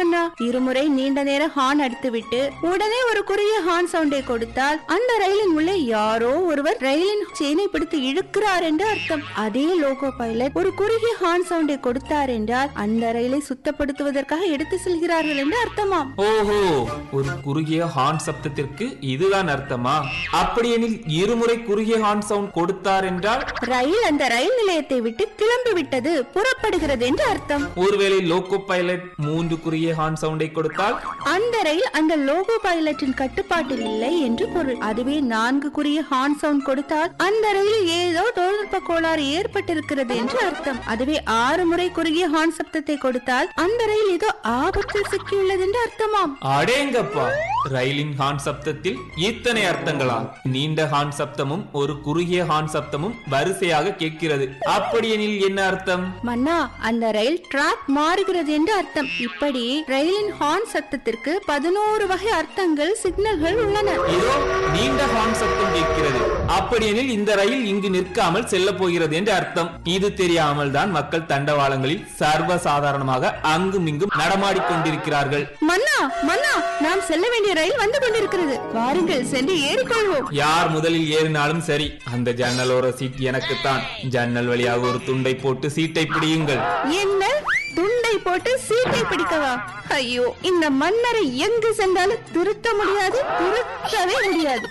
மன்னா இருமுறை நீண்ட நேரம் ஹார்ன் அடித்துவிட்டு உடனே ஒரு குறுகிய ஹார்ன் சவுண்டை கொடுத்தால் அந்த ரயிலின் உள்ளே யாரோ ஒருவர் ரயிலின் செயினை பிடித்து இழுக்கிறார் என்று அர்த்தம் அதே லோகோ பைலட் ஒரு குறுகிய ஹார்ன் சவுண்டை கொடுத்தார் என்றால் அந்த ரயிலை சுத்தப்படுத்துவதற்காக எடுத்து செல்கிறார்கள் என்று அர்த்தமாம் ஓஹோ ஒரு குறுகிய ஹார்ன் சப்தத்திற்கு இதுதான் அர்த்தமா அப்படியெனில் இருமுறை குறுகிய ஹார்ன் சவுண்ட் கொடுத்தார் என்றால் ரயில் அந்த ரயில் நிலையத்தை விட்டு கிளம்பி விட்டது புறப்படுகிறது என்று அர்த்தம் ஒருவேளை லோகோ பைலட் மூன்று குறுகிய ஹார்ன் சவுண்டை கொடுத்தால் அந்த ரயில் அந்த லோகோ பைலட்டின் கட்டுப்பாட்டில் இல்லை என்று பொருள் அதுவே நான்கு குறிய ஹார்ன் சவுண்ட் கொடுத்தால் அந்த ரயிலில் ஏதோ தொழில்நுட்ப கோளாறு ஏற்பட்டிருக்கிறது என்று அர்த்தம் அதுவே ஆறு முறை குறுகிய ஹார்ன் சப்தத்தை கொடுத்தால் அந்த ரயில் ஏதோ ஆபத்தில் சிக்கியுள்ளது என்று அர்த்தமாம் அடேங்கப்பா ரயிலின் ஹார்ன் சப்தத்தில் இத்தனை அர்த்தங்களா நீண்ட ஹார்ன் சப்தமும் ஒரு குறுகிய ஹார்ன் சப்தமும் வரிசையாக கேட்கிறது அப்படியெனில் என்ன அர்த்தம் மன்னா அந்த ரயில் டிராக் மாறுகிறது என்று அர்த்தம் இப்படி ரயிலின் ஹார்ன் சத்தத்திற்கு பதினோரு வகை அர்த்தங்கள் சிக்னல்கள் உள்ளன இதோ நீண்ட ஹார்ன் சத்தம் கேட்கிறது அப்படியெனில் இந்த ரயில் இங்கு நிற்காமல் செல்ல போகிறது என்று அர்த்தம் இது தெரியாமல் தான் மக்கள் தண்டவாளங்களில் சர்வ சாதாரணமாக அங்கும் இங்கும் நடமாடிக் கொண்டிருக்கிறார்கள் மன்னா மன்னா நாம் செல்ல வேண்டிய ரயில் வந்து கொண்டிருக்கிறது வாருங்கள் சென்று ஏறிக்கொள்வோம் யார் முதலில் ஏறினாலும் சரி அந்த ஜன்னலோர சீட் எனக்குத்தான் ஜன்னல் வழியாக ஒரு துண்டை போட்டு சீட்டை பிடியுங்கள் என்ன துண்டை போட்டு சீட்டை பிடிக்கவா ஐயோ இந்த மன்னரை எங்கு சென்றாலும் திருத்த முடியாது திருத்தவே முடியாது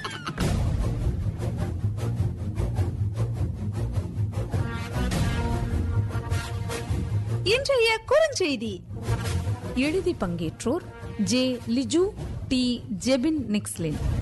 இன்றைய குறுஞ்செய்தி எழுதி பங்கேற்றோர் ஜே லிஜு டி ஜெபின் நிக்ஸ்லின்